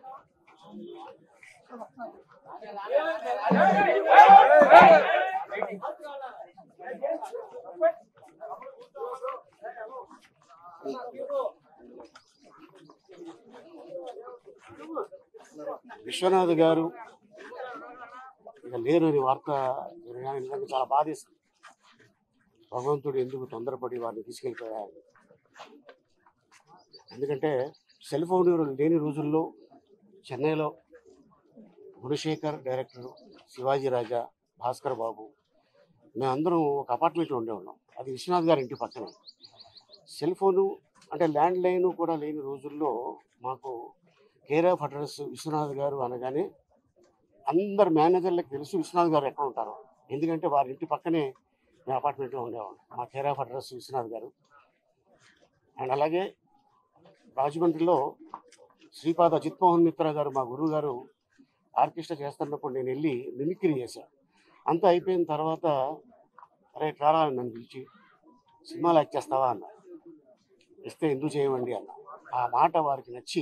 విశ్వనాథ్ గారు ఇక లేరని వార్త వినగానే నిజంగా చాలా బాధేస్తుంది భగవంతుడు ఎందుకు తొందరపడి వారిని తీసుకెళ్ళిపోయారు ఎందుకంటే సెల్ ఫోన్ లేని రోజుల్లో చెన్నైలో గుణశేఖర్ డైరెక్టర్ శివాజీ రాజా భాస్కర్ బాబు మేమందరం ఒక అపార్ట్మెంట్లో ఉండేవాళ్ళం అది విశ్వనాథ్ గారి ఇంటి పక్కనే సెల్ ఫోను అంటే ల్యాండ్ లైన్ కూడా లేని రోజుల్లో మాకు కేర్ ఆఫ్ అడ్రస్ విశ్వనాథ్ గారు అనగానే అందరు మేనేజర్లకు తెలుసు విశ్వనాథ్ గారు ఎక్కడ ఉంటారో ఎందుకంటే వారి ఇంటి పక్కనే మేము అపార్ట్మెంట్లో ఉండేవాళ్ళం మా కేర్ ఆఫ్ అడ్రస్ విశ్వనాథ్ గారు అండ్ అలాగే రాజమండ్రిలో శ్రీపాద చిత్మోహన్ మిత్ర గారు మా గురువు గారు ఆర్కెస్ట్రా చేస్తున్నప్పుడు నేను వెళ్ళి మిమిక్రీ చేశాను అంతా అయిపోయిన తర్వాత అరే రారా అని నన్ను పిలిచి సినిమాలు యాక్ట్ చేస్తావా అన్న ఇస్తే ఎందుకు చేయమండి అన్న ఆ మాట వారికి నచ్చి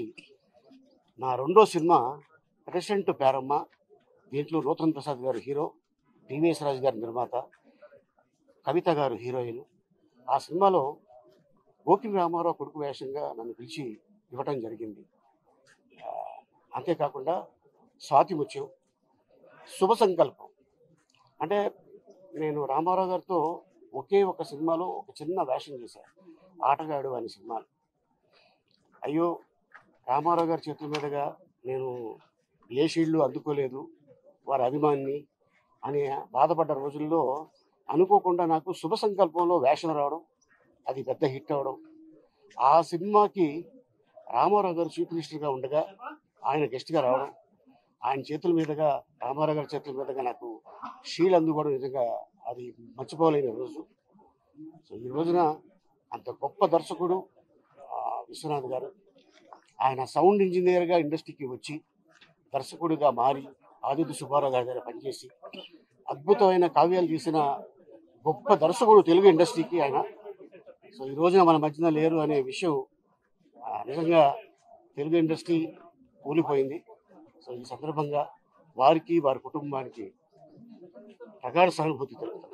నా రెండో సినిమా ప్రెసిడెంట్ పేరమ్మ దీంట్లో నూతన్ ప్రసాద్ గారు హీరో టీవీఎస్ రాజు గారు నిర్మాత కవిత గారు హీరోయిన్ ఆ సినిమాలో గోకిల్ రామారావు కొడుకు వేషంగా నన్ను పిలిచి ఇవ్వటం జరిగింది ఆ, అంతేకాకుండా స్వాతి ముత్యం శుభ సంకల్పం అంటే నేను రామారావు గారితో ఒకే ఒక సినిమాలో ఒక చిన్న వేషం చేశాను ఆటగాడు అనే సినిమాలో అయ్యో రామారావు గారి చేతుల మీదుగా నేను ఏ షీల్డ్లు అందుకోలేదు వారి అభిమాని అని బాధపడ్డ రోజుల్లో అనుకోకుండా నాకు శుభ సంకల్పంలో వేషం రావడం అది పెద్ద హిట్ అవ్వడం ఆ సినిమాకి రామారావు గారు చీఫ్ మినిస్టర్గా ఉండగా ఆయన గెస్ట్గా రావడం ఆయన చేతుల మీదుగా రామారావు గారి చేతుల మీదుగా నాకు షీల్ అందుకోవడం నిజంగా అది మర్చిపోలేని రోజు సో ఈ రోజున అంత గొప్ప దర్శకుడు ఆ, విశ్వనాథ్ గారు ఆయన సౌండ్ ఇంజనీర్గా ఇండస్ట్రీకి వచ్చి దర్శకుడిగా మారి ఆదిత్య సుబ్బారావు గారి దగ్గర పనిచేసి అద్భుతమైన కావ్యాలు తీసిన గొప్ప దర్శకుడు తెలుగు ఇండస్ట్రీకి ఆయన సో ఈ రోజున మన మధ్యన లేరు అనే విషయం ఆ, నిజంగా తెలుగు ఇండస్ట్రీ కూలిపోయింది సో ఈ సందర్భంగా వారికి వారి కుటుంబానికి ప్రగాఢ సానుభూతి తెలుపుతున్నాను